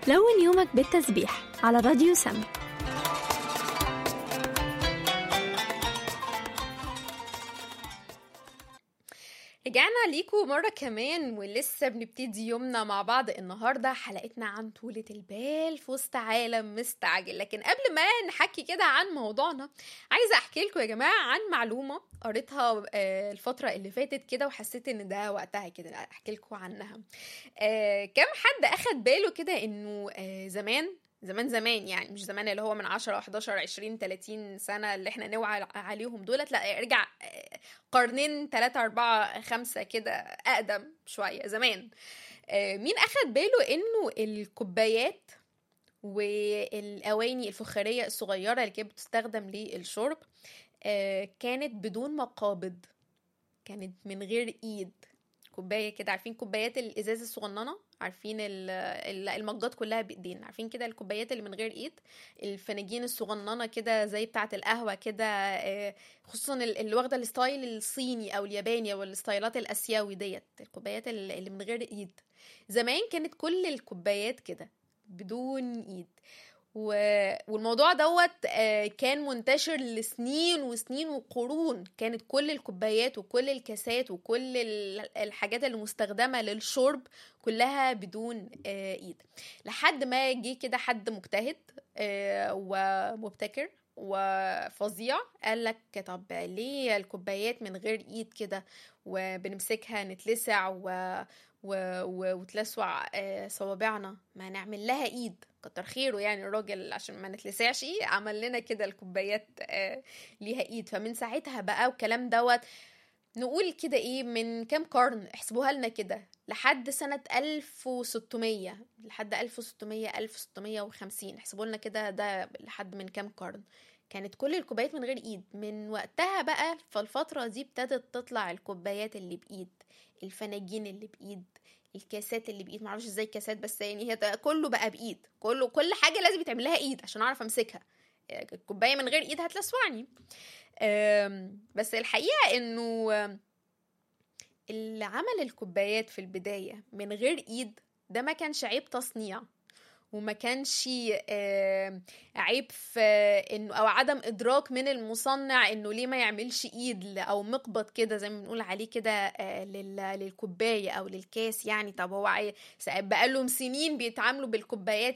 لون يومك بالتسبيح على راديو سم رجعنا ليكم مرة كمان ولسه بنبتدي يومنا مع بعض النهاردة حلقتنا عن طولة البال في وسط عالم مستعجل لكن قبل ما نحكي كده عن موضوعنا عايزة أحكي لكم يا جماعة عن معلومة قريتها آه، الفترة اللي فاتت كده وحسيت إن ده وقتها كده أحكي لكم عنها آه، كم حد أخد باله كده إنه آه، زمان زمان زمان يعني مش زمان اللي هو من 10 11 20 30 سنة اللي احنا نوعى عليهم دولت لا ارجع آه، قرنين 3 4 5 كده اقدم شوية زمان آه، مين اخد باله انه الكوبايات والاواني الفخارية الصغيرة اللي كانت بتستخدم للشرب آه، كانت بدون مقابض كانت من غير ايد كوبايه كده عارفين كوبايات الازاز الصغننه عارفين ال- ال- المجات كلها بايدين عارفين كده الكوبايات اللي من غير ايد الفناجين الصغننه كده زي بتاعه القهوه كده آه، خصوصا ال- اللي واخده الستايل الصيني او الياباني او الستايلات الاسيوي ديت الكوبايات ال- اللي من غير ايد زمان كانت كل الكوبايات كده بدون ايد و... والموضوع دوت آه، كان منتشر لسنين وسنين وقرون كانت كل الكوبايات وكل الكاسات وكل ال- الحاجات اللي مستخدمة للشرب كلها بدون آه، ايد لحد ما جه كده حد مجتهد آه، ومبتكر وفظيع قال لك طب ليه الكوبايات من غير ايد كده وبنمسكها نتلسع و... و... و... وتلسع آه، صوابعنا ما نعمل لها ايد كتر خيره يعني الراجل عشان ما نتلسعش عمل لنا كده الكوبايات آه، ليها ايد فمن ساعتها بقى والكلام دوت نقول كده ايه من كام قرن احسبوها لنا كده لحد سنة 1600 لحد 1600 1650 احسبوا لنا كده ده لحد من كام قرن كانت كل الكوبايات من غير ايد من وقتها بقى فالفترة دي ابتدت تطلع الكوبايات اللي بايد الفناجين اللي بايد الكاسات اللي بايد معرفش ازاي كاسات بس يعني هي كله بقى بايد كله كل حاجة لازم يتعمل لها ايد عشان اعرف امسكها الكوباية من غير ايد هتلسعني أم، بس الحقيقة انه أم، اللي عمل الكوبايات في البداية من غير ايد ده ما كانش عيب تصنيع وما كانش آم، عيب في انه او عدم ادراك من المصنع انه ليه ما يعملش ايد ل- او مقبض كده زي ما بنقول عليه كده آه، لل- للكوبايه او للكاس يعني طب هو عاي- بقالهم سنين بيتعاملوا بالكوبايات